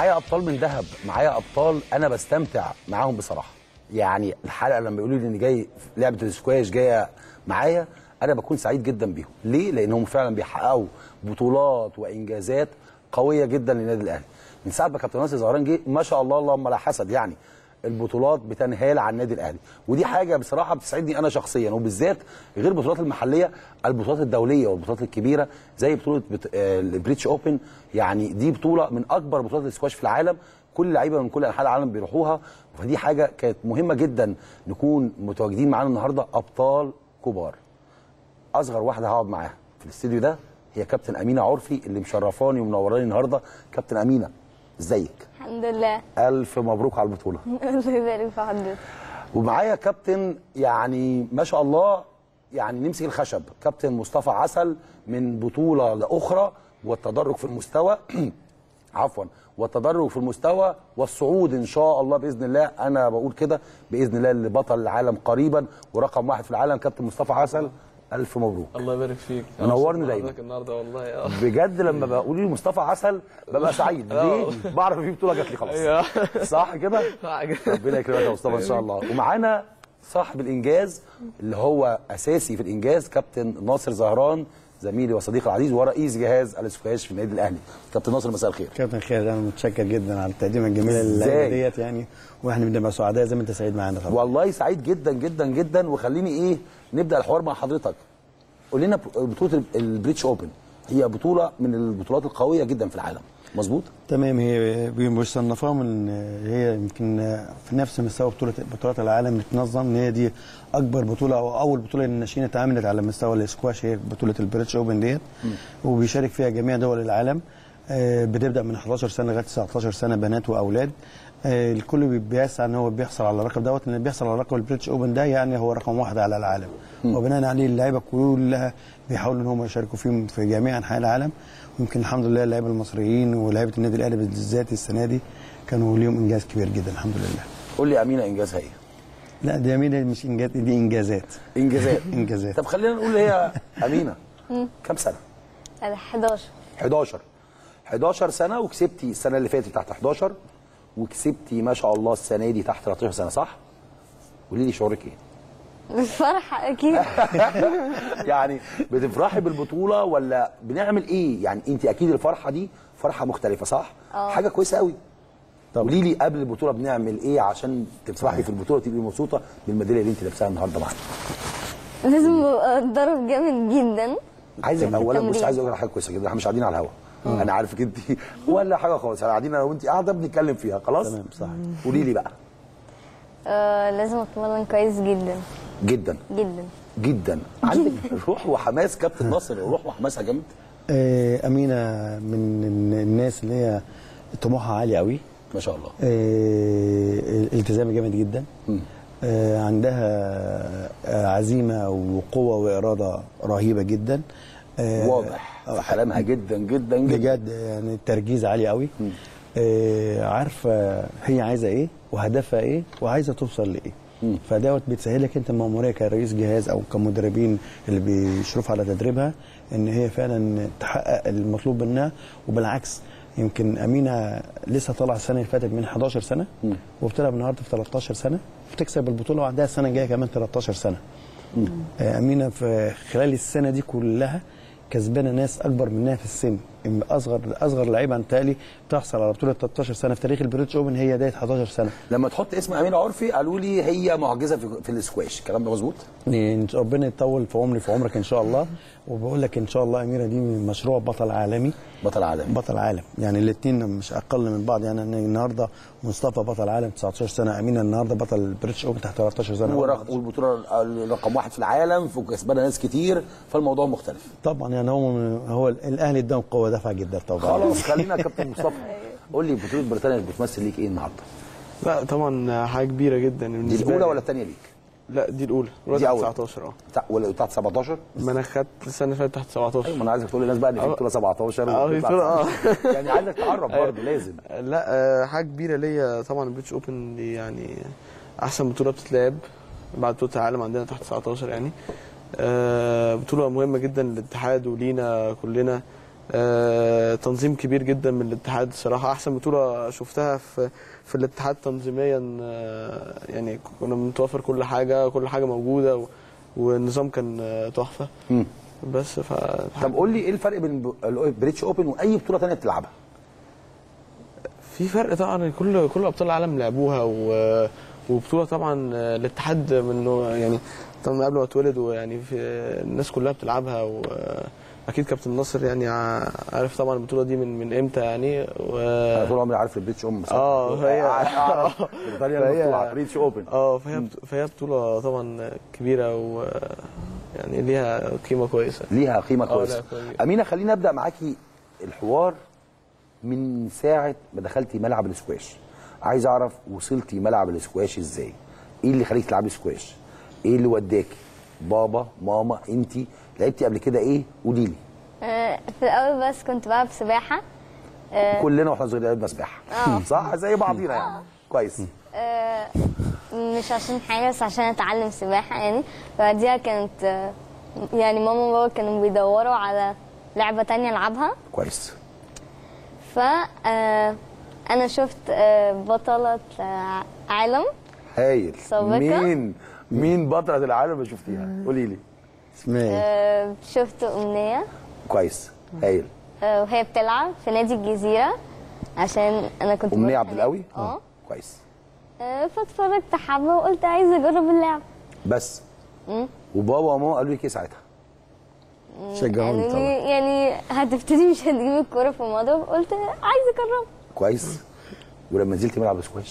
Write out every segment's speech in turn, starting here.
معايا ابطال من ذهب معايا ابطال انا بستمتع معاهم بصراحه يعني الحلقه لما يقولوا لي ان جاي لعبه السكواش جايه معايا انا بكون سعيد جدا بيهم ليه لانهم فعلا بيحققوا بطولات وانجازات قويه جدا للنادي الاهلي من ساعه ما كابتن ناصر زهران جه ما شاء الله اللهم لا حسد يعني البطولات بتنهال على النادي الاهلي ودي حاجه بصراحه بتسعدني انا شخصيا وبالذات غير البطولات المحليه البطولات الدوليه والبطولات الكبيره زي بطوله بت... آه، البريتش اوبن يعني دي بطوله من اكبر بطولات السكواش في العالم كل لعيبه من كل انحاء العالم بيروحوها فدي حاجه كانت مهمه جدا نكون متواجدين معانا النهارده ابطال كبار اصغر واحده هقعد معاها في الاستديو ده هي كابتن امينه عرفي اللي مشرفاني ومنوراني النهارده كابتن امينه ازيك الحمد لله الف مبروك على البطوله الله يبارك في حضرتك ومعايا كابتن يعني ما شاء الله يعني نمسك الخشب كابتن مصطفى عسل من بطوله لاخرى والتدرج في المستوى عفوا والتدرج في المستوى والصعود ان شاء الله باذن الله انا بقول كده باذن الله لبطل العالم قريبا ورقم واحد في العالم كابتن مصطفى عسل الف مبروك الله يبارك فيك منورني أنا دايما. حضرتك النهارده والله اه بجد لما بقول لي مصطفى عسل ببقى سعيد ليه بعرف في بطوله جات لي خلاص ايوه صح كده حاجه ربنا يكرمك يا مصطفى ان شاء الله ومعانا صاحب الانجاز اللي هو اساسي في الانجاز كابتن ناصر زهران زميلي وصديقي العزيز ورئيس جهاز الاسكواش في النادي الاهلي كابتن ناصر مساء الخير كابتن خير انا متشكر جدا على التقديمه الجميله إزاي؟ اللي ديت يعني واحنا بنبقى سعداء زي ما انت سعيد معانا طبعا والله سعيد جدا جدا جدا وخليني ايه نبدا الحوار مع حضرتك قول لنا بطوله البريتش اوبن هي بطوله من البطولات القويه جدا في العالم مظبوط تمام هي بيصنفوها من هي يمكن في نفس مستوى بطوله بطولات العالم بتنظم ان هي دي اكبر بطوله او اول بطوله للناشئين اتعملت على مستوى الاسكواش هي بطوله البريتش اوبن ديت وبيشارك فيها جميع دول العالم آه، بتبدا من 11 سنه لغايه 19 سنه بنات واولاد آه، الكل بي- بيسعى ان هو بيحصل على الرقم دوت لان بيحصل على رقم البريتش اوبن ده يعني هو رقم واحد على العالم وبناء عليه اللعيبه كلها بيحاولوا ان هم يشاركوا فيهم في جميع انحاء العالم ويمكن الحمد لله اللعيبه المصريين ولاعيبه النادي الاهلي بالذات السنه دي كانوا ليهم انجاز كبير جدا الحمد لله قول لي امينه انجازها ايه لا دي أمينة مش انجاز دي انجازات انجازات انجازات طب خلينا نقول هي امينه كام سنه انا 11 11 11 سنه وكسبتي السنه اللي فاتت تحت 11 وكسبتي ما شاء الله السنه دي تحت 13 سنه صح قولي لي شعورك ايه بالفرحه اكيد يعني بتفرحي بالبطوله ولا بنعمل ايه يعني انت اكيد الفرحه دي فرحه مختلفه صح آه. حاجه كويسه قوي قولي لي قبل البطوله بنعمل ايه عشان تفرحي في البطوله تبقي مبسوطه بالميداليه اللي انت لابساها النهارده معانا لازم ابقى اتدرب جامد جدا عايزك اولا بص التمرين. عايز اقول لك حاجه كويسه جدا احنا مش قاعدين على الهوا انا عارفك انت ولا حاجه خالص احنا قاعدين انا وانت قاعده بنتكلم فيها خلاص تمام صح قولي لي بقى آه لازم اتمرن كويس جدا جدا جدا جدا عندك روح وحماس كابتن ناصر روح وحماسها جامد آه، امينه من الناس اللي هي طموحها عالي قوي ما شاء الله آه، التزام جامد جدا مم. آه، عندها آه، عزيمه وقوه واراده رهيبه جدا آه، واضح في كلامها جدا جدا جدا بجد يعني التركيز عالي قوي آه، عارفه هي عايزه ايه وهدفها ايه وعايزه توصل لايه فدوت بتسهلك انت المأموريه كرئيس جهاز او كمدربين اللي بيشرفوا على تدريبها ان هي فعلا تحقق المطلوب منها وبالعكس يمكن امينه لسه طالعه السنه اللي فاتت من 11 سنه وبتلعب النهارده في 13 سنه وتكسب البطوله وعندها السنه الجايه كمان 13 سنه آه، امينه في خلال السنه دي كلها كسبانه ناس اكبر منها في السن إن اصغر اصغر لعيبه عن تالي تحصل على بطوله 13 سنه في تاريخ البريتش اوبن هي ديت 11 سنه لما تحط اسم امينه عرفي قالوا لي هي معجزه في, في السكواش الكلام ده مظبوط يعني ربنا يطول في عمري في عمرك ان شاء الله وبقول لك ان شاء الله اميره دي مشروع بطل عالمي بطل عالمي بطل عالم يعني الاثنين مش اقل من بعض يعني أنا النهارده مصطفى بطل عالم 19 سنه امينه النهارده بطل البريتش اوبن تحت 13 سنه ورق- والبطوله رقم واحد في العالم وكسبانه ناس كتير فالموضوع مختلف طبعا يعني هو هو الاهلي اداهم قوه دفع جدا طبعا خلاص خلينا يا كابتن مصطفى قول لي بطوله بريطانيا بتمثل ليك ايه النهارده؟ لا طبعا حاجه كبيره جدا دي بالنسبه الاولى لي. ولا الثانيه ليك؟ لا دي الاولى دي دي أول. 19 اه بتاع ولا بتاعت 17 ما انا خدت السنه اللي فاتت تحت 17 ايوه ما انا عايزك تقول للناس بقى ان في آه. بطوله 17 آه، في وبتاعت بطولة، آه. 17. يعني عايزك تقرب برضه لازم لا آه، حاجه كبيره ليا طبعا البريتش اوبن دي يعني احسن بطوله بتتلعب بعد بطوله العالم عندنا تحت 19 يعني آه، بطوله مهمه جدا للاتحاد ولينا كلنا آه، تنظيم كبير جدا من الاتحاد الصراحه احسن بطوله شفتها في في الاتحاد تنظيميا آه، يعني كنا بنتوفر كل حاجه كل حاجه موجوده و- والنظام كان آه، تحفه مم. بس ف طب قول لي ايه الفرق بين ب- البريتش اوبن واي بطوله ثانيه بتلعبها في فرق طبعا كل كل ابطال العالم لعبوها و... وبطوله طبعا آه، الاتحاد منه يعني طبعا من قبل ما اتولد ويعني في الناس كلها بتلعبها واكيد كابتن ناصر يعني ع- عارف طبعا البطوله دي من من امتى يعني و... انا طول عمري عارف البريتش اوبن بس آه، هي- اعرف بريطانيا فهي- المفتوحه بريتش اوبن اه فهي بط- فهي بطوله طبعا كبيره و يعني ليها قيمه كويسه ليها قيمه آه، كويسه ليها قيمة. امينه خليني ابدا معاكي الحوار من ساعه ما دخلتي ملعب الاسكواش عايز اعرف وصلتي ملعب الاسكواش ازاي ايه اللي خليك تلعبي سكواش ايه اللي وداكي بابا ماما انتي لعبتي قبل كده ايه قولي لي آه، في الاول بس كنت بلعب سباحه آه، كلنا واحنا صغيرين لعبنا سباحه آه. صح زي بعضينا يعني كويس آه، مش عشان حاجه بس عشان اتعلم سباحه يعني بعديها كانت آه، يعني ماما وبابا كانوا بيدوروا على لعبه تانية العبها كويس ف آه، انا شفت آه، بطله آه، عالم هايل سابقة؟ مين مين بطلة العالم اللي شفتيها قولي لي اسمها ايه؟ آه، شفت امنيه كويس هايل آه، وهي بتلعب في نادي الجزيره عشان انا كنت امنيه بروح عبد القوي اه كويس آه، فاتفرجت حبه وقلت عايزه اجرب اللعب بس وبابا وماما قالوا لك ايه ساعتها شجعوني يعني طبعا يعني هتبتدي مش هتجيب الكوره في المضرب قلت عايزه اجرب كويس ولما نزلتي ملعب السكواش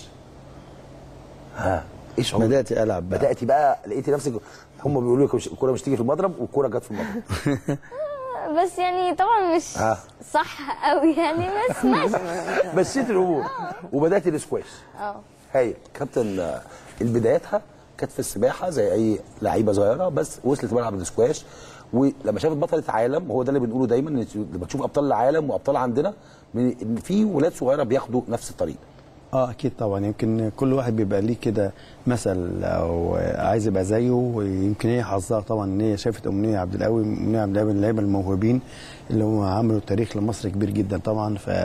ها ايه شعورك بدات العب بقى بداتي بقى لقيتي نفسك هم بيقولوا لك مش- الكوره مش تيجي في المضرب والكوره جت في المضرب بس يعني طبعا مش ها. صح قوي يعني بس ماشي مشيت الامور وبداتي السكواش اه هايل كابتن آه، البداياتها كانت في السباحه زي اي لعيبه صغيره بس وصلت ملعب السكواش ولما شافت بطله عالم وهو ده اللي بنقوله دايما إن لما تشوف ابطال العالم وابطال عندنا من- ان في ولاد صغيره بياخدوا نفس الطريق اه اكيد طبعا يمكن كل واحد بيبقى ليه كده مثل او عايز يبقى زيه ويمكن هي حظها طبعا ان هي شافت امنيه عبد القوي امنيه عبد القوي من اللعيبه الموهوبين اللي هم عملوا تاريخ لمصر كبير جدا طبعا ف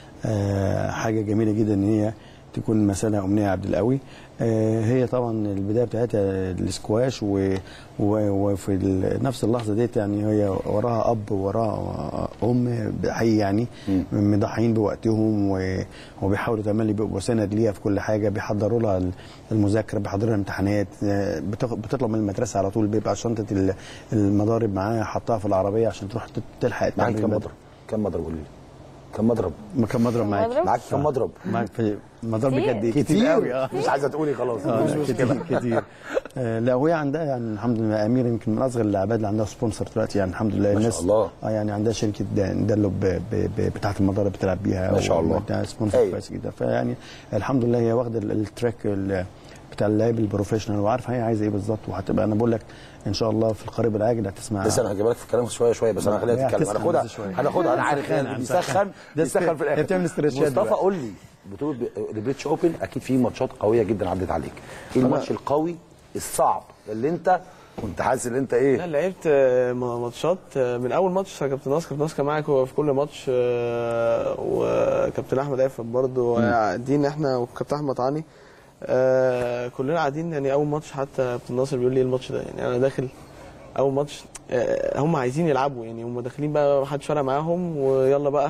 آه، حاجه جميله جدا ان هي تكون مثلها امنيه عبد القوي آه، هي طبعا البدايه بتاعتها الاسكواش و- و- وفي ال- نفس اللحظه ديت يعني هي وراها اب وراها ام حقيقي يعني مضحيين بوقتهم و- وبيحاولوا تملي بيبقوا سند ليها في كل حاجه بيحضروا لها المذاكره بيحضروا لها امتحانات آه، بتخ- بتطلع من المدرسه على طول بيبقى شنطه ال- المضارب معاها حطها في العربيه عشان تروح تت- تلحق معاك التمرين كم بدري. مضرب؟ كم مضرب قولي لي كم مضرب؟ ما كان مضرب معاك مضرب؟ معاك كم مضرب؟ معاك في مضرب كتير. بجد كتير قوي اه مش عايزه تقولي خلاص آه، مش لا، مشكله كتير كتير آه، لا وهي عندها يعني الحمد لله اميره يمكن من اصغر اللاعبات اللي عندها سبونسر دلوقتي يعني الحمد لله ما شاء الناس الله. اه يعني عندها شركه د- دلو ب- ب- ب- بتاعه المضارب بتلعب بيها ما شاء الله. وعندها سبونسر أيوة. كويس جدا فيعني الحمد لله هي واخده ال- التراك ال- بتاع اللاعب البروفيشنال وعارفه هي عايزه ايه بالظبط وهتبقى انا بقول لك ان شاء الله في القريب العاجل هتسمع لسه انا هجيب لك في الكلام شويه شويه بس انا هخليها هي تتكلم هتسخن هناخدها بس شوية. هناخدها انا عارف هتسخن، يعني هتسخن. بيسخن ده بيسخن في هي الاخر بتعمل استرتشات مصطفى دلوقتي. قول لي بطوله ب- البريتش اوبن اكيد في ماتشات قويه جدا عدت عليك ايه الماتش القوي الصعب اللي انت كنت حاسس ان انت لا ايه لعبت آه، م- ماتشات آه، من اول ماتش كابتن ناصر كابتن ناصر كان معاك هو في كل ماتش آه، وكابتن احمد عفت برضه قاعدين احنا وكابتن احمد عاني آه، كلنا قاعدين يعني اول ماتش حتى كابتن ناصر بيقول لي إيه الماتش ده يعني انا داخل اول ماتش آه، هم عايزين يلعبوا يعني هم داخلين بقى محدش فارق معاهم ويلا بقى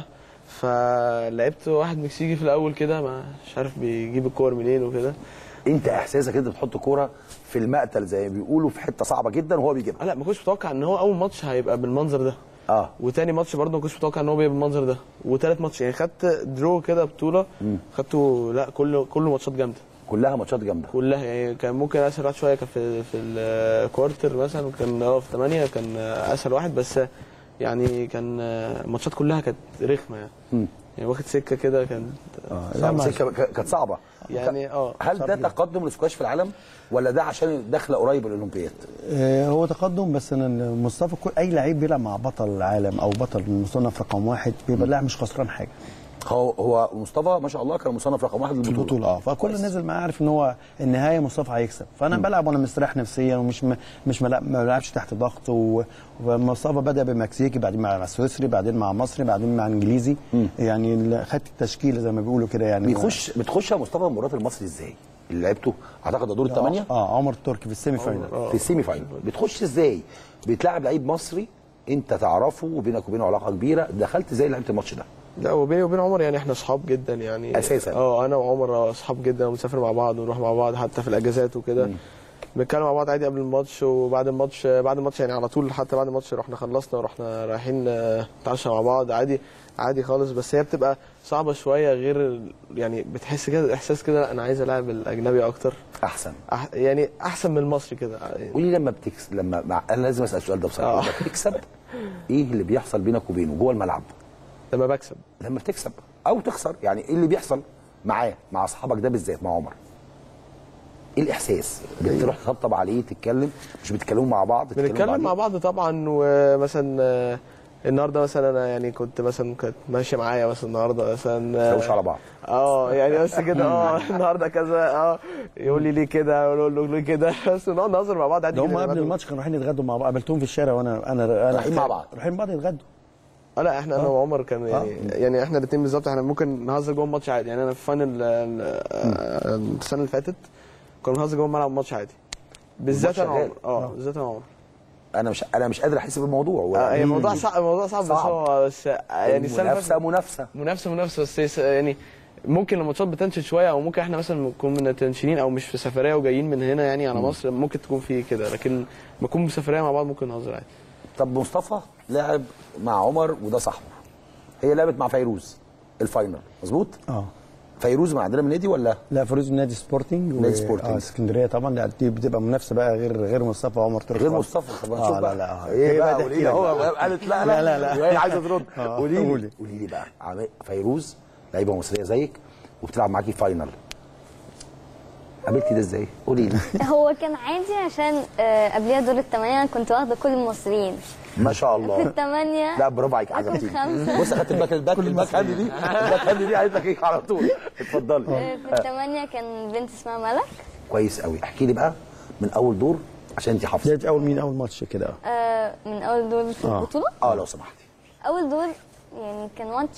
فلعبت واحد مكسيكي في الاول كده ما- مش عارف بيجيب الكور منين وكده انت احساسك انت بتحط كوره في المقتل زي ما بيقولوا في حته صعبه جدا وهو بيجيبها آه، لا ما كنتش متوقع ان هو اول ماتش هيبقى بالمنظر ده اه وتاني ماتش برضه ما كنتش متوقع ان هو بيبقى بالمنظر ده وتالت ماتش يعني خدت درو كده بطوله خدته لا كله كله ماتشات جامده كلها ماتشات جامده كلها يعني كان ممكن اسهل واحد شويه كان في في الكوارتر مثلا كان اه في 8 كان اسهل واحد بس يعني كان الماتشات كلها كانت رخمه يعني مم. يعني واخد سكه كده كان اه لا صعبة. ما سكة ك- كانت صعبه يعني اه هل ده صعب جداً. تقدم الاسكواش في العالم ولا ده عشان داخله قريب الاولمبياد آه، هو تقدم بس انا مصطفى كل اي لعيب بيلعب مع بطل العالم او بطل المصنف رقم واحد بيبقى اللاعب مش خسران حاجه هو هو مصطفى ما شاء الله كان مصنف رقم واحد في للبطوله البطوله اه فكل كويس. نازل معاه عارف ان هو النهايه مصطفى هيكسب فانا بلعب وانا مستريح نفسيا ومش م... مش ملا- ما بلعبش تحت ضغط و... ومصطفى بدا بمكسيكي بعدين مع السويسري بعدين مع مصري بعدين مع انجليزي يعني ال- خدت التشكيله زي ما بيقولوا كده يعني بيخش بتخش يا مصطفى مباراه المصري ازاي؟ اللي لعبته اعتقد ده دور الثمانيه اه عمر التركي في السيمي فاينل في السيمي فاينل بتخش ازاي؟ بتلاعب لعيب مصري انت تعرفه وبينك وبينه علاقه كبيره دخلت ازاي لعبت الماتش ده؟ لا وبيني وبين عمر يعني احنا اصحاب جدا يعني أساساً. اه انا وعمر اصحاب جدا وبنسافر مع بعض ونروح مع بعض حتى في الاجازات وكده بنتكلم مع بعض عادي قبل الماتش وبعد الماتش بعد الماتش يعني على طول حتى بعد الماتش رحنا خلصنا ورحنا رايحين آه، نتعشى مع بعض عادي عادي خالص بس هي بتبقى صعبه شويه غير ال- يعني بتحس كده احساس كده لا، انا عايز العب الاجنبي اكتر احسن أح يعني احسن من المصري كده قولي لما بتكس لما مع... انا لازم اسال السؤال ده بصراحه آه. لما بتكسب ايه اللي بيحصل بينك وبينه جوه الملعب؟ لما بكسب لما بتكسب او تخسر يعني ايه اللي بيحصل معاه مع اصحابك ده بالذات مع عمر؟ ايه الاحساس؟ بتروح تطبطب عليه تتكلم مش بتتكلموا مع بعض تتكلموا بنتكلم بعضين؟ مع بعض طبعا ومثلا آه، النهارده مثلا انا يعني كنت مثلا كانت ماشيه معايا مثلا النهارده مثلا آه، تلوش على بعض اه يعني بس كده اه النهارده كذا اه يقول لي ليه كده اقول له ليه كده بس نقعد نهزر مع بعض عادي ده هم جدا قبل بعد- الماتش كانوا رايحين يتغدوا مع بعض قابلتهم في الشارع وانا انا انا رايحين مع بعض. رايحين مع بعض يتغدوا اه لا احنا انا وعمر كان يعني يعني احنا الاثنين بالظبط احنا ممكن نهزر جوه الماتش عادي يعني انا في فاينل آه، السنه اللي فاتت كنا بنهزر جوه الملعب الماتش عادي بالذات انا شغال. وعمر اه بالذات انا وعمر انا مش انا مش قادر احس بالموضوع و- آه، هي الموضوع صعب الموضوع صعب بس صعب. هو بس يعني السنه اللي منافسه فاتت منافسه منافسه منافسه بس يس- يعني ممكن الماتشات بتنشن شويه او ممكن احنا مثلا نكون متنشنين او مش في سفريه وجايين من هنا يعني على مصر ممكن تكون في كده لكن لما نكون بسفريه مع بعض ممكن نهزر عادي طب مصطفى لعب مع عمر وده صاحبه هي لعبت مع فيروز الفاينل مظبوط اه فيروز من عندنا من نادي ولا لا فيروز نادي سبورتنج و- نادي سبورتنج. اه اسكندريه طبعا لا دي بتبقى منافسه بقى غير غير مصطفى وعمر تركي غير خالص. مصطفى طب اه نشوف لا بقى لا آه. ايه هي بقى بقى قولي تحكي لي لك هو بقى. قالت لا لا، لا، لا. وهي عايزه ترد آه، قولي لي قولي. قولي لي بقى عم- فيروز لعيبه مصريه زيك وبتلعب معاكي فاينل قابلتي ده ازاي؟ قولي لي هو كان عادي عشان آه، قبليها دور الثمانية أنا كنت واخدة كل المصريين ما شاء في الله الثمانية لا برافو عليك رقم عجبتيني خمسة. بص خدت الباك الباك الباك هاند دي الباك هاند دي قالت لك ايه على طول اتفضلي آه، في الثمانية كان بنت اسمها ملك كويس قوي احكي لي بقى من اول دور عشان انت حافظه ديت اول مين اول ماتش كده اه آه، من أول دور في آه. البطولة اه لو سمحتي أول دور يعني كان ماتش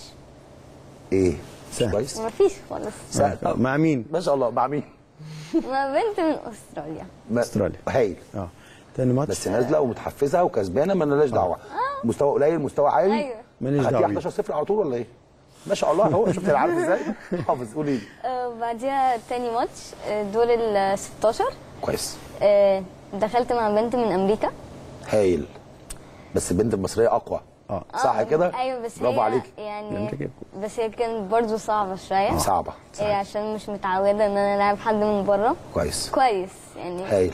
ايه سهل. كويس مفيش خالص سهل مع مين؟ ما شاء الله مع مين؟ مع بنت من أستراليا ما- أستراليا. هايل اه تاني ماتش بس نازله ومتحفزه وكسبانه ما لناش دعوه مستوى قليل مستوى عالي أيوة. ماليش خدتي دعوة بيه. 11 0 على طول ولا ايه؟ ما شاء الله هو شفت انا عارف ازاي؟ حافظ قولي لي آه، بعديها تاني ماتش آه، دور ال 16 كويس آه، دخلت مع بنت من أمريكا هايل بس البنت المصريه اقوى اه صح آه، كده؟ ايوه بس برافو هي عليك يعني أنت كده. بس هي كانت برضه صعبه شويه صعبه إيه صحيح. عشان مش متعوده ان انا العب حد من بره كويس كويس يعني هايل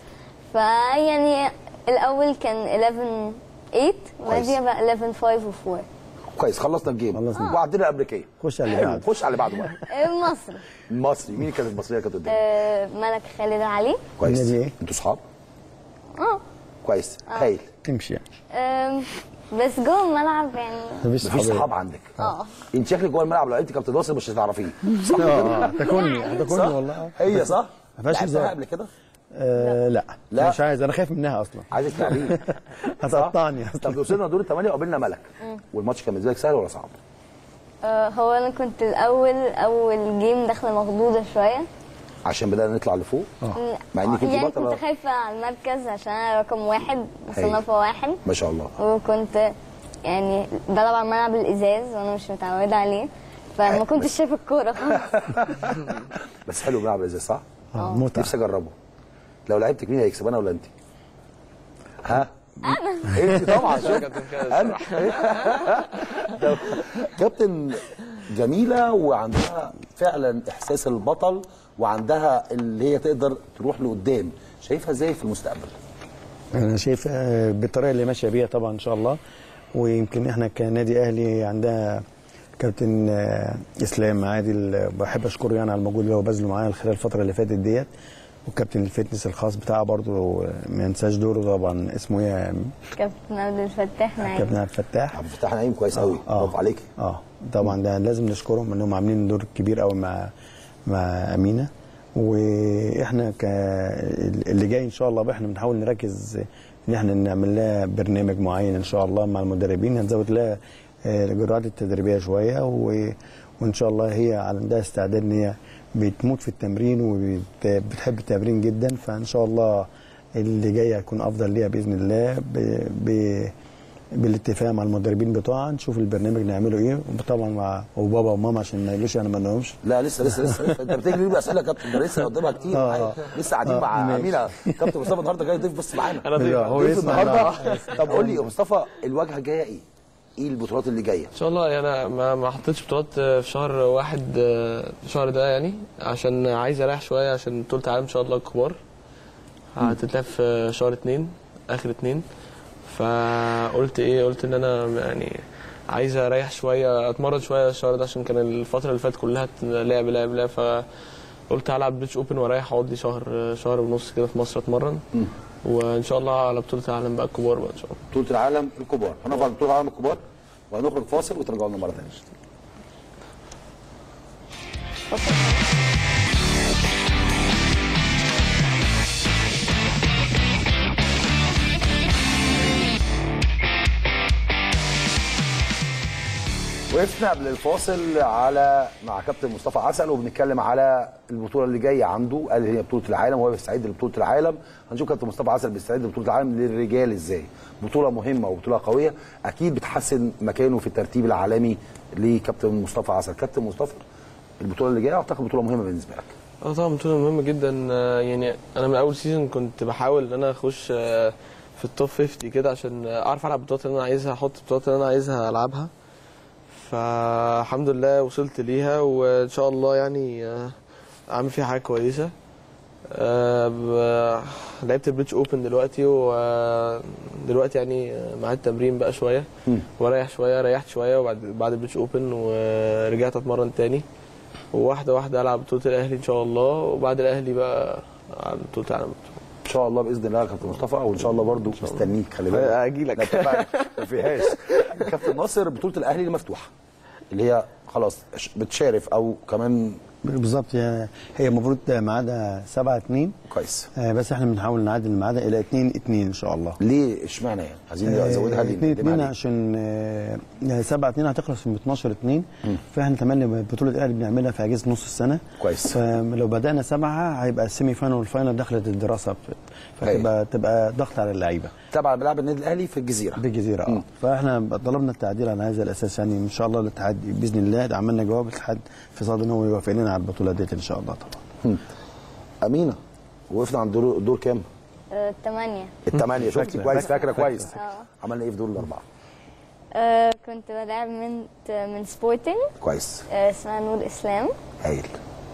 فيعني الاول كان 11 8 وبعديها بقى 11 5 و 4 كويس خلصنا الجيم خلصنا. وعدينا الامريكيه خش على اللي حلو. بعده. خش على اللي بعده بقى مصر المصري مين كانت المصريه كانت قدامك؟ آه، ملك خالد علي كويس النادي إيه؟ انتوا صحاب؟ اه كويس هايل تمشي يعني آم، بس جوه الملعب يعني مفيش مفيش صحاب صحاب عندك اه انت شكلك جوه الملعب لو انت كابتن ناصر مش هتعرفيه صح اه كده؟ اه هتاكلني هتاكلني والله اه هي صح؟ ما فيهاش لعبتها هزار. قبل كده؟ آه، لا لا. مش عايز انا خايف منها اصلا عايزك تلعبيه هتقطعني طب اصلا وصلنا دور الثمانيه وقابلنا ملك والماتش كان بالنسبه لك سهل ولا صعب؟ آه، هو انا كنت الاول اول جيم داخله مخضوضه شويه عشان بدانا نطلع لفوق مع انك انت يعني بطله كنت خايفه على المركز عشان انا رقم واحد مصنفه واحد ما شاء الله وكنت يعني بلعب على الملعب الازاز وانا مش متعوده عليه فما كنتش شايفه الكوره خالص بس حلو بنلعب ازاي صح؟ اه متعه نفسي اجربه لو لعبتك مين هيكسب انا ولا انت؟ ها؟ انا انت طبعا شوف انا طب، كابتن جميله وعندها فعلا احساس البطل وعندها اللي هي تقدر تروح لقدام شايفها ازاي في المستقبل؟ انا شايف آه، بالطريقه اللي ماشيه بيها طبعا ان شاء الله ويمكن احنا كنادي اهلي عندها كابتن آه، اسلام عادل آه، بحب اشكره يعني على المجهود اللي هو بذله معايا خلال الفتره اللي فاتت ديت وكابتن الفتنس الخاص بتاعه برضو ما ينساش دوره طبعا اسمه ايه كابتن عبد الفتاح نعيم كابتن عبد الفتاح عبد الفتاح نعيم كويس قوي برافو عليك اه طبعا ده لازم نشكرهم انهم عاملين دور كبير قوي مع مع امينه واحنا ك اللي جاي ان شاء الله بقى احنا بنحاول نركز ان احنا نعمل لها برنامج معين ان شاء الله مع المدربين هنزود لها آه، الجرعات التدريبيه شويه و... وان شاء الله هي عندها استعداد ان هي بتموت في التمرين وبتحب التمرين جدا فان شاء الله اللي جاي هيكون افضل ليها باذن الله ب... ب... بالاتفاق مع المدربين بتوعها نشوف البرنامج نعمله ايه وطبعا مع وبابا وماما عشان ما يقولوش انا ما لهمش لا لسه لسه لسه, لسه. انت بتجري باسئله يا كابتن ده لسه قدامها كتير آه. لسه قاعدين آه، مع ماشي. امينه كابتن مصطفى النهارده جاي ضيف بص معانا انا ضيف هو ضيف يسمع النهارده طب قول لي يا مصطفى الواجهه الجايه ايه؟ ايه البطولات اللي جايه؟ ان شاء الله يعني انا ما ما حطيتش بطولات في شهر واحد آه، الشهر ده يعني عشان عايز اريح شويه عشان بطوله العالم ان شاء الله الكبار هتتلعب في شهر اتنين اخر اتنين فقلت ايه قلت ان انا يعني عايز اريح شويه اتمرن شويه الشهر ده عشان كان الفتره اللي فاتت كلها لعب لعب لعب فقلت هلعب بيتش اوبن واريح اقعد لي شهر شهر ونص كده في مصر اتمرن وان شاء الله على بطوله العالم بقى الكبار بقى ان شاء الله بطوله العالم الكبار هنقف على بطوله العالم الكبار وهنخرج فاصل وترجعوا لنا مره ثانيه وقفنا قبل الفاصل على مع كابتن مصطفى عسل وبنتكلم على البطوله اللي جايه عنده قال هي بطوله العالم وهو بيستعد لبطوله العالم هنشوف كابتن مصطفى عسل بيستعد لبطوله العالم للرجال ازاي بطوله مهمه وبطوله قويه اكيد بتحسن مكانه في الترتيب العالمي لكابتن مصطفى عسل كابتن مصطفى البطوله اللي جايه اعتقد بطوله مهمه بالنسبه لك اه طبعا بطولة مهمة جدا آه، يعني انا من اول سيزون كنت بحاول ان انا اخش آه، في التوب 50 كده عشان اعرف العب البطولات اللي انا عايزها احط البطولات اللي انا عايزها العبها فالحمد لله وصلت ليها وان شاء الله يعني آه، اعمل فيها حاجة كويسة آه، ب- لعبت البريتش اوبن دلوقتي ودلوقتي يعني آه، مع التمرين بقى شوية واريح شوية ريحت شوية وبعد بعد البريتش اوبن ورجعت اتمرن تاني وواحده واحده العب بطوله الاهلي ان شاء الله وبعد الاهلي بقى على بطوله العالم ان شاء الله باذن الله يا كابتن مصطفى وان شاء الله برضو مستنيك خلي بالك هاجي لك. لا اتفقنا، ما فيهاش كابتن ناصر بطوله الاهلي اللي مفتوحه اللي هي خلاص بتشارف او كمان بالظبط هي هي المفروض ميعادها 7 2 كويس آه بس احنا بنحاول نعدل الميعاد الى 2 2 ان شاء الله ليه اشمعنى يعني عايزين نزودها ليه 2 نقدمها 2 ليه؟ عشان آه، 7 2 هتخلص في 12 2 فاحنا تملي بطوله الاهلي بنعملها في اجازه نص السنه كويس. فلو بدانا سبعه هيبقى السيمي فاينل والفاينل دخلت الدراسه فتبقى تبقى ضغط على اللعيبه تبع ملاعب النادي الاهلي في الجزيره بالجزيره اه فاحنا طلبنا التعديل على هذا الاساس يعني ان شاء الله الاتحاد باذن الله عملنا جواب الاتحاد في صدد ان هو يوافق لنا على البطوله ديت ان شاء الله طبعا امينه وقفنا عند دور دور كام؟ آه، تمانية الثمانيه شفتي فاكرة. كويس فاكره كويس اه عملنا ايه في دور الاربعه؟ آه، كنت بلعب من من سبورتنج كويس آه، اسمها نور اسلام هايل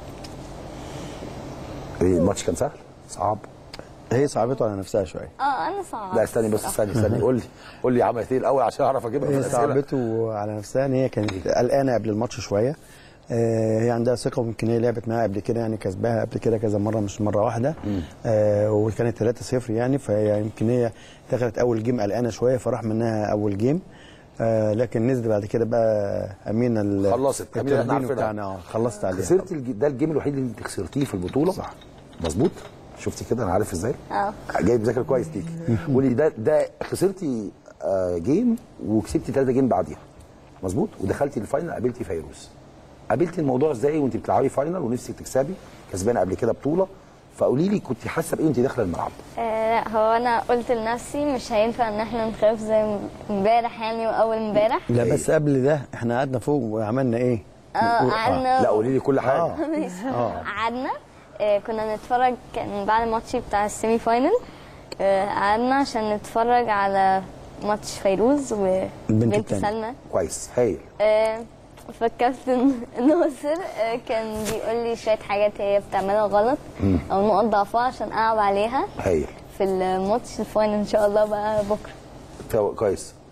إيه، الماتش كان سهل؟ صعب؟ هي صعبته على نفسها شويه اه انا صعب لا استني بس استني استني قول لي قول لي عملت ايه الاول عشان اعرف اجيبها في هي الاسئله صعبته على نفسها ان هي كانت قلقانه قبل الماتش شويه آه، هي عندها ثقه ويمكن هي لعبت معاها قبل كده يعني كسبها قبل كده كذا مره مش مره واحده آه وكانت 3-0 يعني فهي يمكن هي دخلت اول جيم قلقانه شويه فراح منها اول جيم آه لكن نزل بعد كده بقى امينه ال- خلصت. أمينة احنا التربين عارفينها. بتاعنا اه خلصت عليها خسرت الج... ده الجيم الوحيد اللي انت خسرتيه في البطوله صح. مظبوط شفتي كده انا عارف ازاي اه جايب ذاكر كويس ليك قولي ده ده خسرتي آه، جيم وكسبتي ثلاثه جيم بعديها مظبوط ودخلتي الفاينل قابلتي فيروز قابلتي الموضوع ازاي وانت بتلعبي فاينل ونفسك تكسبي كسبانه قبل كده بطوله فقولي لي كنت حاسه بايه وانت داخله الملعب آه، لا هو انا قلت لنفسي مش هينفع ان احنا نخاف زي امبارح يعني واول امبارح لا بس قبل ده احنا قعدنا فوق وعملنا ايه؟ اه نقول- قعدنا لا قولي لي كل حاجه اه قعدنا آه، كنا نتفرج كان بعد الماتش بتاع السيمي فاينل آه، قعدنا عشان نتفرج على ماتش فيروز البنت وبنت التانية. سلمى كويس هايل آه، فالكابتن ناصر آه، كان بيقول لي شويه حاجات هي بتعملها غلط او نقط ضعفها عشان العب عليها هايل في الماتش الفاينل ان شاء الله بقى بكره تو- كويس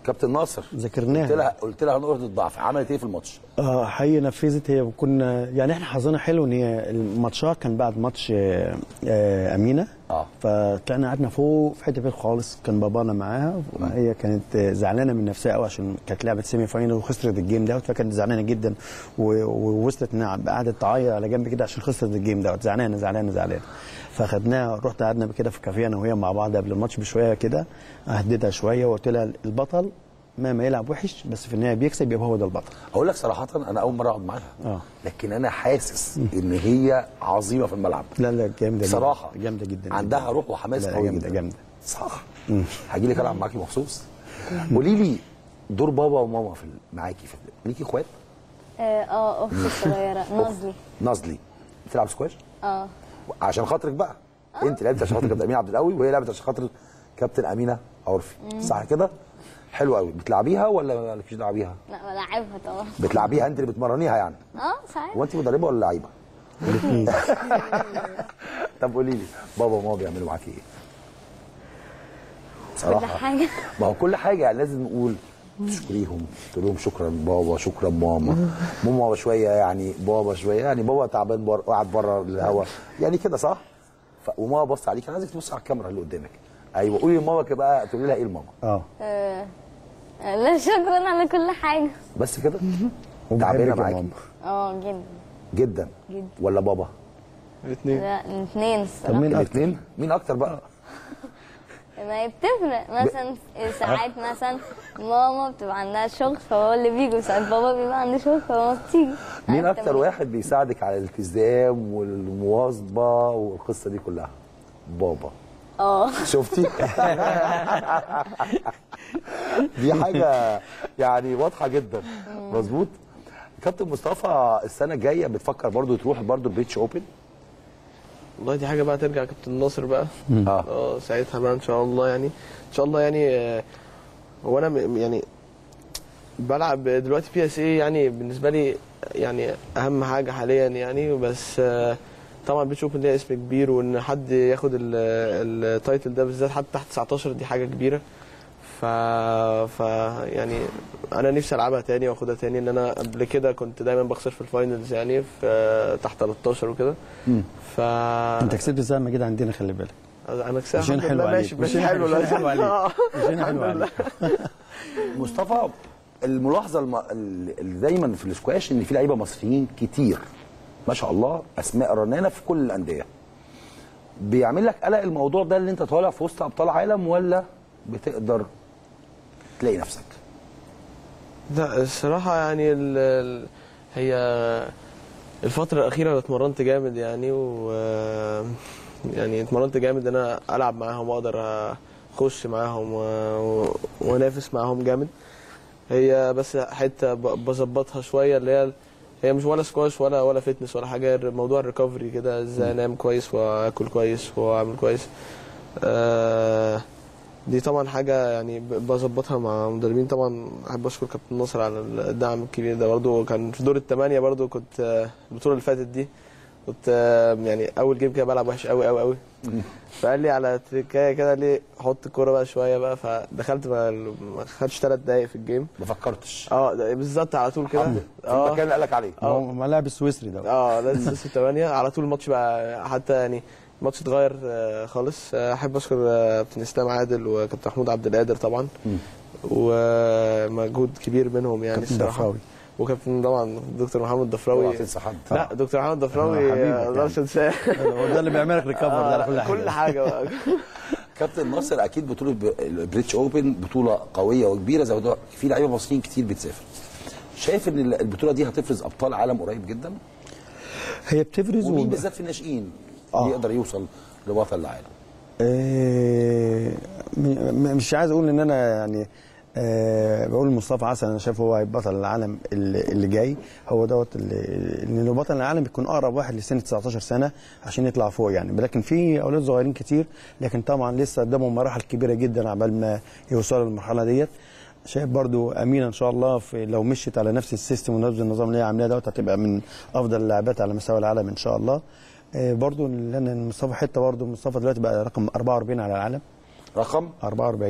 كابتن ناصر ذاكرناها. قلت لها قلت لها نقطه الضعف عملت ايه في الماتش؟ اه حقيقي نفذت هي كنا يعني احنا حظنا حلو ان هي الماتشات كان بعد ماتش آه، آه، امينه اه. فطلعنا قعدنا فوق في حته بعيد خالص كان بابانا معاها وهي كانت آه، زعلانه من نفسها قوي عشان كانت لعبه سيمي فاينل وخسرت الجيم دوت فكانت زعلانه جدا و- ووصلت انها قعدت تعيط على جنب كده عشان خسرت الجيم دوت زعلانه زعلانه زعلانه فخدناها رحت قعدنا كده في كافيه انا وهي مع بعض قبل الماتش بشويه كده اهديتها شويه وقلت لها البطل مهما يلعب وحش بس في النهايه بيكسب يبقى هو ده البطل اقول لك صراحه انا اول مره اقعد معاها اه. لكن انا حاسس ان هي عظيمه في الملعب لا لا جامده جدا. صراحه جامده جدا عندها روح وحماس لا، قوي جامده جدا جامده صح هاجي لك العب معاكي مخصوص قولي لي دور بابا وماما في ال- معاكي في ال- ليكي اخوات اه اه اختي الصغيره نازلي نازلي بتلعب سكواش اه عشان خاطرك بقى انت لعبت عشان خاطر كابتن امين عبد القوي وهي لعبت عشان خاطر كابتن امينه عرفي صح كده حلو قوي بتلعبيها ولا مالكيش دعوه بيها لا بلعبها طبعا بتلعبيها انت اللي بتمرنيها يعني اه ساعات هو انت مدربه ولا لعيبه طب قولي لي بابا وماما بيعملوا معاكي ايه كل حاجه ما هو كل حاجه يعني لازم نقول تشكريهم تقول لهم شكرا بابا شكرا ماما ماما شويه يعني بابا شويه يعني بابا تعبان بر... قاعد بره الهوا يعني كده صح ف... وماما بص عليك انا عايزك تبص على الكاميرا اللي قدامك ايوه قولي لماما كده بقى تقولي لها ايه لماما اه آه، لا شكرا على كل حاجه بس كده وبحبك تعبانه يا معاكي ماما. اه جدا جدا جدا. ولا بابا الاثنين لا الاثنين طب الصراحه مين اكتر الاثنين مين اكتر بقى ما هي بتفرق مثلا ساعات مثلا ماما بتبقى عندها شغل فهو اللي بيجي وساعات بابا بيبقى عنده شغل فهو بتيجي مين ساعات اكتر تمام. واحد بيساعدك على الالتزام والمواظبه والقصه دي كلها بابا اه شفتي دي حاجه يعني واضحه جدا مظبوط كابتن مصطفى السنه الجايه بتفكر برضو تروح برضو البيتش اوبن والله دي حاجه بقى ترجع كابتن ناصر بقى اه اه ساعتها بقى ان شاء الله يعني ان شاء الله يعني آه، هو انا م- يعني بلعب دلوقتي بي اس اي يعني بالنسبه لي يعني اهم حاجه حاليا يعني بس آه، طبعا بتشوف ان ليها اسم كبير وان حد ياخد ال- التايتل ده بالذات حتى تحت 19 دي حاجه كبيره ف... ف يعني انا نفسي العبها تاني واخدها تاني ان انا قبل كده كنت دايما بخسر في الفاينلز يعني في تحت 13 وكده ف انت كسبت زي ما كده عندنا خلي بالك انا كسبت مشينا الحمد حلو لله عليك ماشي ماشي مشينا حلو مشينا حلو عليك آه. مشينا حلو عليك مصطفى الملاحظه الم... اللي دايما في الاسكواش ان في لعيبه مصريين كتير ما شاء الله اسماء رنانه في كل الانديه بيعمل لك قلق الموضوع ده اللي انت طالع في وسط ابطال عالم ولا بتقدر تلاقي نفسك لا الصراحة يعني ال ال هي الفترة الأخيرة أنا اتمرنت جامد يعني و يعني اتمرنت جامد إن أنا ألعب معاهم وأقدر أخش معاهم و- وأنافس معاهم جامد هي بس حتة ب- بظبطها شوية اللي هي هي مش ولا سكواش ولا ولا فتنس ولا حاجة موضوع الريكفري كده ازاي انام كويس واكل كويس واعمل كويس آه دي طبعا حاجة يعني ب- بظبطها مع مدربين طبعا أحب أشكر كابتن ناصر على الدعم الكبير ده برضه كان في دور الثمانية برضه كنت آه، البطولة اللي فاتت دي كنت آه، يعني أول جيم كده بلعب وحش قوي قوي قوي فقال لي على تريكاية كده قال لي حط الكورة بقى شوية بقى فدخلت ما ما خدتش ثلاث دقايق في الجيم ما فكرتش اه ده بالظبط على طول كده في المكان اللي قالك عليه هو ملاعب السويسري ده اه ده السيسي 8 على طول الماتش بقى حتى يعني الماتش اتغير آه، خالص آه، احب اشكر آه، كابتن اسلام عادل وكابتن محمود عبد القادر طبعا ومجهود كبير منهم يعني كابتن الصراحه ضفراوي. وكابتن طبعا دكتور محمد ضفراوي اوعى تنسى حد لا دكتور محمد ضفراوي حبيبك آه، يعني. ما اقدرش انساه هو ده اللي بيعملك ريكفر ده على كل آه، حاجه كل حاجه بقى كابتن ناصر اكيد بطوله ب- البريتش اوبن بطوله قويه وكبيره زي ما ده- في لعيبه مصريين كتير بتسافر شايف ان البطوله دي هتفرز ابطال عالم قريب جدا هي بتفرز ومين و... بالذات في الناشئين آه. يقدر يوصل لبطل العالم آه، م- م- مش عايز اقول ان انا يعني آه، بقول مصطفى حسن انا شايف هو هيبقى بطل العالم اللي اللي جاي هو دوت اللي- لان بطل العالم بيكون اقرب واحد لسن 19 سنه عشان يطلع فوق يعني لكن في اولاد صغيرين كتير لكن طبعا لسه قدامهم مراحل كبيره جدا عبال ما يوصلوا للمرحله ديت شايف برضو امينه ان شاء الله في لو مشيت على نفس السيستم ونفس النظام اللي هي عاملاه دوت هتبقى من افضل اللاعبات على مستوى العالم ان شاء الله آه، برضو لان مصطفى حته برضو مصطفى دلوقتي بقى رقم 44 على العالم رقم 44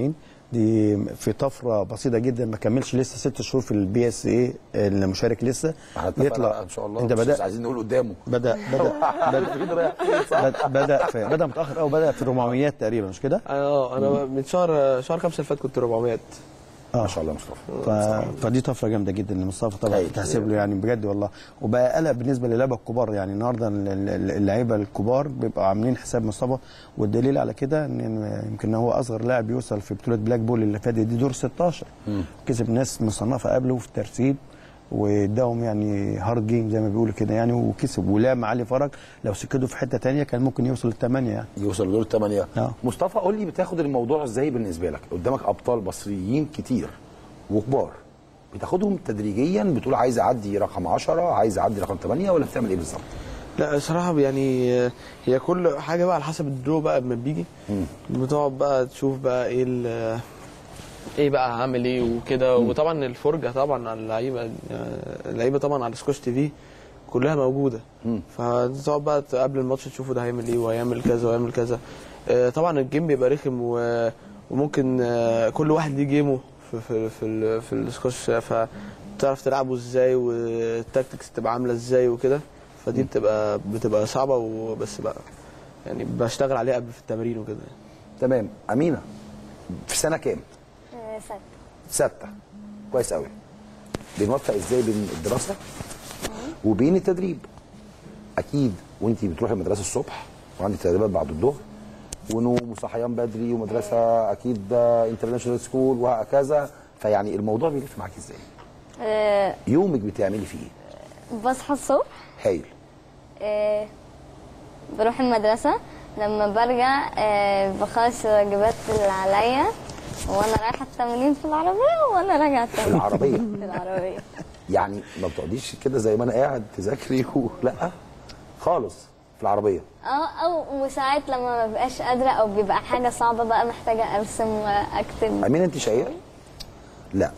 دي في طفره بسيطه جدا ما كملش لسه ست شهور في البي اس اي المشارك لسه يطلع ان شاء الله انت مش بدات عايزين نقول قدامه بدا بدا بدا بدا بدا, في بدا متاخر قوي بدا في 400 تقريبا مش كده؟ اه انا من شهر شهر خمسة اللي فات كنت 400 ما شاء الله يا مصطفى ف... فدي طفره جامده جدا لمصطفى طبعا أيوة. تحسب له يعني بجد والله وبقى قلق بالنسبه للعيبه الكبار يعني النهارده ال- ال- اللعيبه الكبار بيبقوا عاملين حساب مصطفى والدليل على كده ان يمكن هو اصغر لاعب يوصل في بطوله بلاك بول اللي فاتت دي دور 16 كسب ناس مصنفه قبله في الترتيب واداهم يعني هارد جيم زي ما بيقولوا كده يعني وكسب ولعب مع علي فرج لو سكته في حته تانية كان ممكن يوصل للثمانيه يعني يوصل لدور الثمانية آه. مصطفى قول لي بتاخد الموضوع ازاي بالنسبة لك قدامك أبطال مصريين كتير وكبار بتاخدهم تدريجيا بتقول عايز أعدي رقم 10 عايز أعدي رقم 8 ولا بتعمل إيه بالظبط؟ لا صراحة يعني هي كل حاجة بقى على حسب الدرو بقى لما بيجي بتقعد بقى تشوف بقى ايه ال- ايه بقى هعمل ايه وكده وطبعا الفرجة طبعا على اللعيبة اللعيبة طبعا على سكوش تي في كلها موجودة فتقعد بقى قبل الماتش تشوفه ده هيعمل ايه وهيعمل كذا وهيعمل كذا آه، طبعا الجيم بيبقى رخم و- وممكن آه، كل واحد ليه جيمه في في في, ال- في السكوش فتعرف تلعبه ازاي والتاكتكس تبقى عاملة ازاي وكده فدي بتبقى بتبقى صعبة وبس بقى يعني بشتغل عليها قبل في التمرين وكده تمام أمينة في سنة كام؟ آه، ست ستة كويس قوي بنوفق ازاي بين الدراسة وبين التدريب أكيد وأنت بتروحي المدرسة الصبح وعندك تدريبات بعد الظهر ونوم وصحيان بدري ومدرسة أكيد انترناشونال سكول وهكذا فيعني الموضوع بيلف معاك ازاي؟ آه، يومك بتعملي فيه ايه؟ بصحى الصبح هايل آه، بروح المدرسة لما برجع آه، بخلص الواجبات اللي عليا وانا رايحة التمرين في العربية وانا راجعة التمرين العربية في العربية يعني ما بتقعديش كده زي ما أنا قاعد تذاكري ولا خالص في العربية اه او وساعات لما ما ببقاش قادرة او بيبقى حاجة صعبة بقى محتاجة ارسم واكتب أمينة أنت شقية؟ لا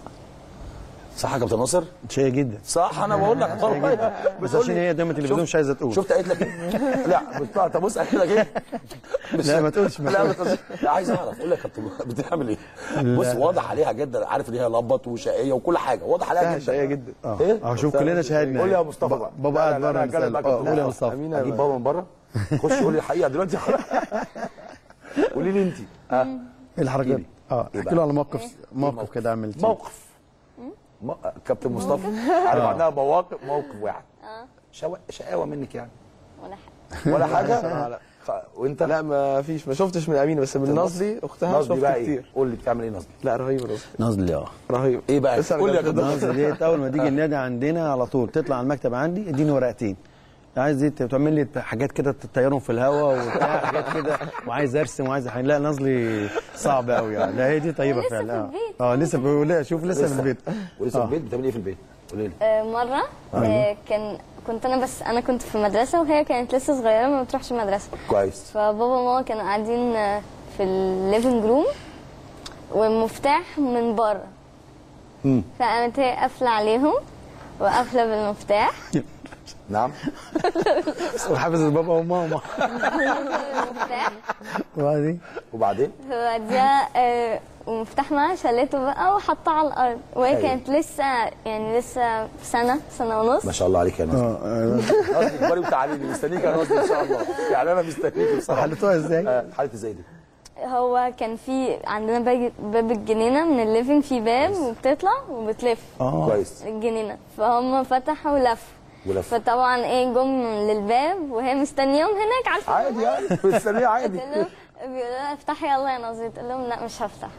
صح يا كابتن ناصر؟ شيء جدا صح انا بقول لك والله بس عشان هي قدام التلفزيون مش عايزه تقول شفت قالت لك ايه؟ لا بتطلع طب بص قالت لك ايه؟ مش- لا، ما تقولش. لا ما تقولش لا عايز اعرف قول لك يا كابتن بتعمل ايه؟ بص واضح عليها جدا عارف ان هي لبط وشقيه وكل حاجه واضح عليها سهل جدا شقية جدا اه ايه؟ اه شوف كلنا شاهدنا قول لي يا مصطفى بقى بابا لا، قاعد لا، لا، بره أنا هتكلم نسأله. معاك اه كابتن قول يا مصطفى. مصطفى أمينة اجيب بابا من بره خش قول لي الحقيقه دلوقتي قولي لي انت اه ايه الحركات احكيلي. اه إيه احكي بقى؟ له على موقف موقف كده عملت موقف م- كابتن مصطفى عارف عندها مواقف موقف واحد شوا- شقاوه منك يعني ولا حاجة ولا حاجه لا، لا. خ- وانت لا ما فيش ما شفتش من امينه بس من نصلي اختها نصبي شفت بقى ايه؟ كتير قول لي بتعمل ايه نصبي؟ لا رهيب نصلي نازل اه رهيب ايه بقى؟ لسه قول لي يا بجد كابتن نازل ديت اول ما تيجي النادي عندنا على طول تطلع على المكتب عندي اديني ورقتين عايز ايه تعمل لي حاجات كده تطيرهم في الهواء وبتاع حاجات كده وعايز ارسم وعايز أحين. لا نازلي صعب قوي يعني لا هي دي طيبه لسه فعلا في اه البيت. اه لسه بقول لها شوف لسه في البيت ولسه آه. في البيت بتعمل ايه في البيت؟ قولي لي آه، مرة آه، كان كنت انا بس انا كنت في مدرسة وهي كانت لسه صغيرة ما بتروحش مدرسة كويس فبابا وماما كانوا قاعدين آه، في الليفنج روم والمفتاح من بره مم. فقامت هي قافلة عليهم وقافلة بالمفتاح نعم وحافظ بابا وماما المفتاح وبعدين وبعدين فبعديها آه، ومفتاح معاها شلته بقى وحطها على الارض وهي أيوة. كانت لسه يعني لسه سنة سنة ونص ما شاء الله عليك يا نصبي اه آه. نصبي كبري وتعالي لي مستنيك يا نصبي ان شاء الله يعني انا مستنيك بصراحه حلتوها ازاي؟ آه، حالتي ازاي دي؟ هو كان في عندنا باب باب الجنينة من الليفنج في باب وبتطلع وبتلف اه كويس الجنينة فهم فتحوا ولفوا ولف فطبعا ايه جم للباب وهي مستنياهم هناك عارفه عادي يعني مستنيه عادي قلت لهم بيقولوا لها افتحي يلا يا نظري قلت لهم لا مش هفتح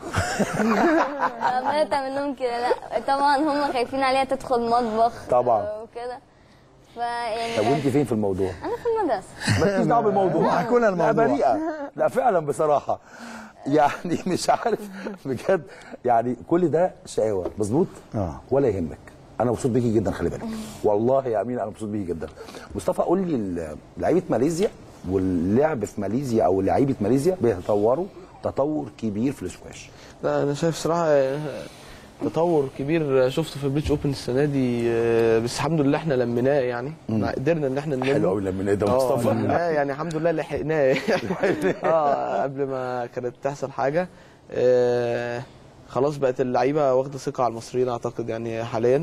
عماله تعمل لهم كده لا طبعا هم خايفين عليها تدخل مطبخ طبعا. وكده طب فيعني وانت فين في الموضوع؟ انا في المدرسه مالكيش دعوه بالموضوع حكوا لنا الموضوع. لا بريئه لا فعلا بصراحه يعني مش عارف بجد يعني كل ده شقاوه مظبوط آه. ولا يهمك انا مبسوط بيكي جدا خلي بالك والله يا امين انا مبسوط بيكي جدا مصطفى قول لي ال- لعيبه ماليزيا واللعب في ماليزيا او لعيبه ماليزيا بيتطوروا تطور كبير في الاسكواش لا انا شايف صراحه تطور كبير شفته في البريتش اوبن السنه دي آه، بس الحمد لله احنا لميناه يعني قدرنا ان احنا نلمه حلو قوي لما ده اه مصطفى لميناه يعني الحمد لله لحقناه اه قبل ما كانت تحصل حاجه آه، خلاص بقت اللعيبه واخده ثقه على المصريين اعتقد يعني حاليا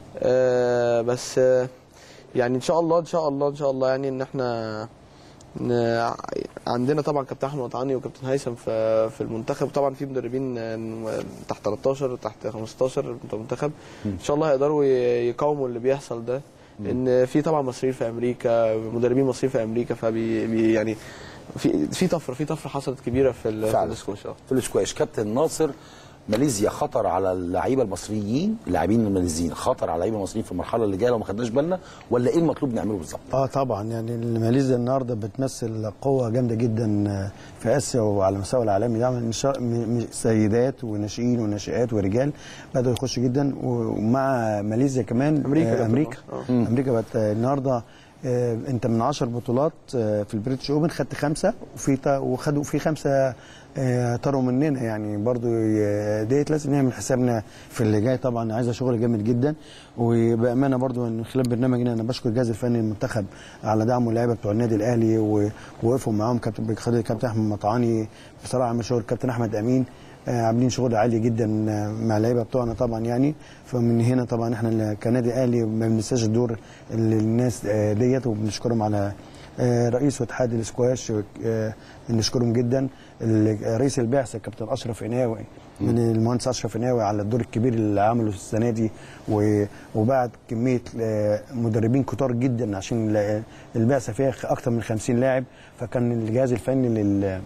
آه بس آه يعني ان شاء الله ان شاء الله ان شاء الله يعني ان احنا ن- عندنا طبعا كابتن احمد وطعني وكابتن هيثم في في المنتخب طبعا في مدربين آه، تحت 13 وتحت 15 منتخب ان شاء الله هيقدروا ي- يقاوموا اللي بيحصل ده ان في طبعا مصريين في امريكا مدربين مصريين في امريكا فبي بي- يعني في في طفره في طفره حصلت كبيره في ال- في فعلا السكواش اه في السكواش كابتن ناصر ماليزيا خطر على اللعيبه المصريين اللاعبين الماليزيين خطر على اللعيبه المصريين في المرحله اللي جايه لو ما خدناش بالنا ولا ايه المطلوب نعمله بالظبط؟ اه طبعا يعني ماليزيا النهارده بتمثل قوه جامده جدا في اسيا وعلى المستوى العالمي يعني إن شاء- م- م- سيدات وناشئين وناشئات ورجال بداوا يخشوا جدا ومع ماليزيا كمان أمريكا آه كمان. امريكا آه. امريكا بقت آه، النهارده آه، انت من 10 بطولات آه، في البريتش اوبن خدت خمسه وفي تا- وخدوا في خمسه آه، طاروا مننا يعني برضو ي- ديت لازم نعمل حسابنا في اللي جاي طبعا عايزه شغل جامد جدا وبامانه برضو من خلال برنامجنا انا بشكر الجهاز الفني للمنتخب على دعمه اللعيبه بتوع النادي الاهلي و- ووقفوا معاهم كابتن بيخلي كابتن احمد مطعاني بصراحه عمل شغل كابتن احمد امين آه، عاملين شغل عالي جدا آه، مع اللعيبه بتوعنا طبعا يعني فمن هنا طبعا احنا ال- كنادي اهلي ما بننساش الدور اللي الناس آه، ديت وبنشكرهم على آه، رئيس اتحاد الاسكواش آه، نشكرهم جدا ال- رئيس البعثه كابتن اشرف قناوي من المهندس اشرف قناوي على الدور الكبير اللي عمله السنه دي و- وبعد كميه آه، مدربين كتار جدا عشان ال- البعثه فيها اكثر من 50 لاعب فكان الجهاز الفني لل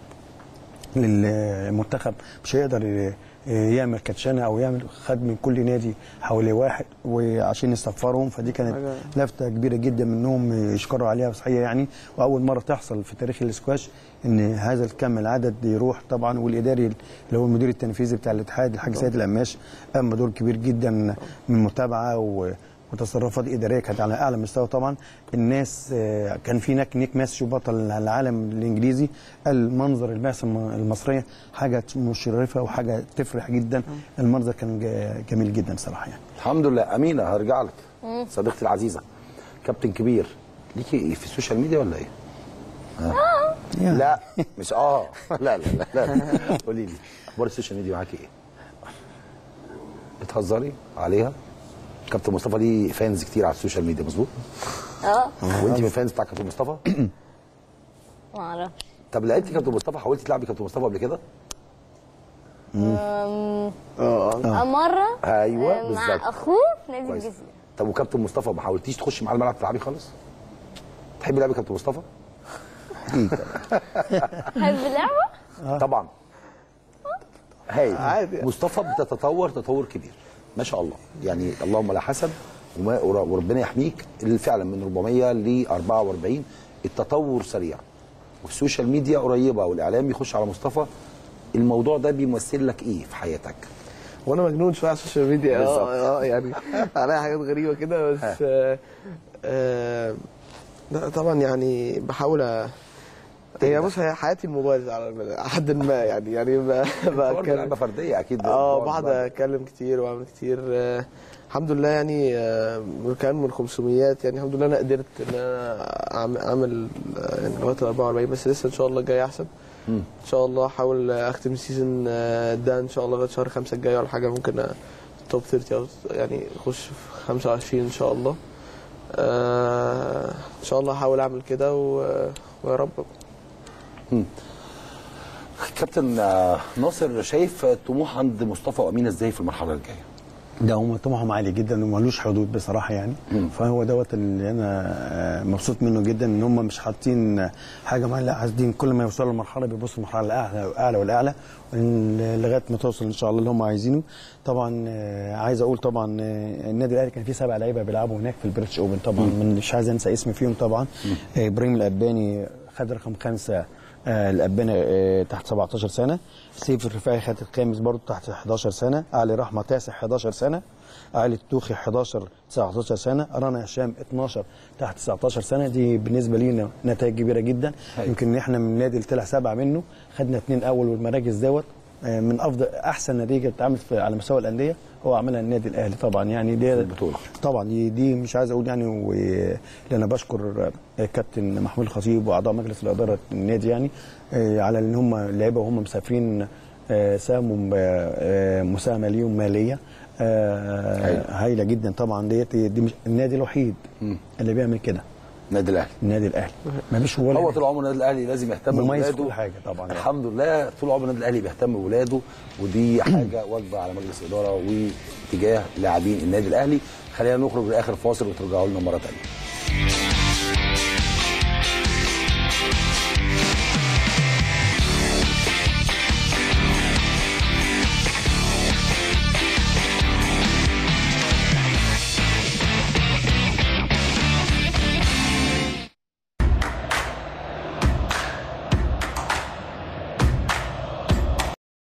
للمنتخب مش هيقدر ي- يعمل كاتشانه او يعمل خد من كل نادي حوالي واحد وعشان يصفرهم فدي كانت حاجة- لفته كبيره جدا منهم يشكروا عليها صحيح يعني واول مره تحصل في تاريخ الاسكواش ان هذا الكم العدد يروح طبعا والاداري اللي هو المدير التنفيذي بتاع الاتحاد الحاج سيد القماش قام بدور كبير جدا من متابعه و وتصرفات اداريه كانت على اعلى مستوى طبعا الناس آه، كان في هناك نيك ماسيو بطل العالم الانجليزي قال منظر البعثه الم- المصريه حاجه مشرفه وحاجه تفرح جدا المنظر كان جا- جميل جدا صراحه يعني الحمد لله امينه هرجع لك صديقتي العزيزه كابتن كبير ليكي ايه في السوشيال ميديا ولا ايه؟ يعني لا مش اه لا لا لا, لا. قولي لي اخبار السوشيال ميديا معاكي ايه؟ بتهزري عليها؟ كابتن مصطفى ليه فانز كتير على السوشيال ميديا مظبوط؟ اه وانت من الفانز بتاع كابتن مصطفى؟ ما اعرفش طب لعبتي كابتن مصطفى حاولتي تلعبي كابتن مصطفى قبل كده؟ أم، اه اه مرة ايوه آه، مع بالظبط اخوه في نادي كويس الجزيرة طب وكابتن مصطفى ما حاولتيش تخشي معاه الملعب تلعبي خالص؟ تحبي لعبي كابتن مصطفى؟ حب اللعبة طبعا هاي عادي. مصطفى بتتطور تطور كبير ما شاء الله يعني اللهم لا حسن وما وربنا يحميك اللي فعلا من 400 ل 44 التطور سريع والسوشيال ميديا قريبه والاعلام بيخش على مصطفى الموضوع ده بيمثل لك ايه في حياتك؟ وانا مجنون شويه على السوشيال ميديا بالظبط. اه اه يعني عليها حاجات غريبه كده بس آه آه لا طبعا يعني بحاول أ- هي بص هي حياتي الموبايل على حد ما يعني يعني ب- لعبه بتكلم فرديه اكيد اه بتقعد بقعد بقى. اتكلم كتير واعمل كتير آه الحمد لله يعني آه كان من 500 يعني الحمد لله انا قدرت ان انا أعم- اعمل آه، يعني لغايه ال 44 بس لسه ان شاء الله الجاي احسن ان شاء الله احاول اختم السيزون آه، ده ان شاء الله لغايه شهر خمسة الجاي ولا حاجه ممكن آه، توب 30 او يعني اخش في 25 ان شاء الله آه ان شاء الله احاول اعمل كده و- ويا رب كابتن آه، ناصر شايف طموح عند مصطفى وامينه ازاي في المرحله الجايه؟ ده هم طموحهم عالي جدا ومالوش حدود بصراحه يعني فهو دوت اللي انا آه، مبسوط منه جدا ان هم مش حاطين حاجه معينه لا عايزين كل ما يوصلوا لمرحله بيبصوا المرحله الاعلى والاعلى والاعلى وإن لغايه ما توصل ان شاء الله اللي هم عايزينه طبعا آه، عايز اقول طبعا آه، النادي الاهلي كان فيه سبع لعيبه بيلعبوا هناك في البريتش اوبن طبعا من مش عايز انسى اسم فيهم طبعا آه، ابراهيم الاباني خد رقم خمسه آه، الأبانة آه، تحت 17 سنة سيف الرفاعي خد الخامس برضه تحت 11 سنة علي رحمة تاسع 11 سنة علي التوخي 11 19 سنة رنا هشام 12 تحت 19 سنة دي بالنسبة لينا نتائج كبيرة جدا أيوة. يمكن احنا من النادي اللي طلع سبعة منه خدنا اثنين أول والمراكز دوت آه، من أفضل أحسن نتيجة اتعملت في- على مستوى الأندية هو عملها النادي الأهلي طبعا يعني دي البطولة. طبعا دي, دي مش عايز اقول يعني و- اللي انا بشكر الكابتن محمود الخطيب واعضاء مجلس الاداره النادي يعني آه، على ان هم اللعيبه وهم مسافرين آه، ساهموا آه، آه، مساهمه ليهم ماليه آه، أيوة. هايله جدا طبعا ديت دي مش النادي الوحيد اللي بيعمل كده النادي الاهلي النادي الاهلي ما فيش ولا هو طول عمره النادي الاهلي لازم يهتم مميز في بولاده كل حاجة طبعاً يعني. الحمد لله طول عمر النادي الاهلي بيهتم بولاده ودي حاجه واجبه على مجلس الاداره واتجاه لاعبين النادي الاهلي خلينا نخرج لاخر فاصل وترجعوا لنا مره ثانيه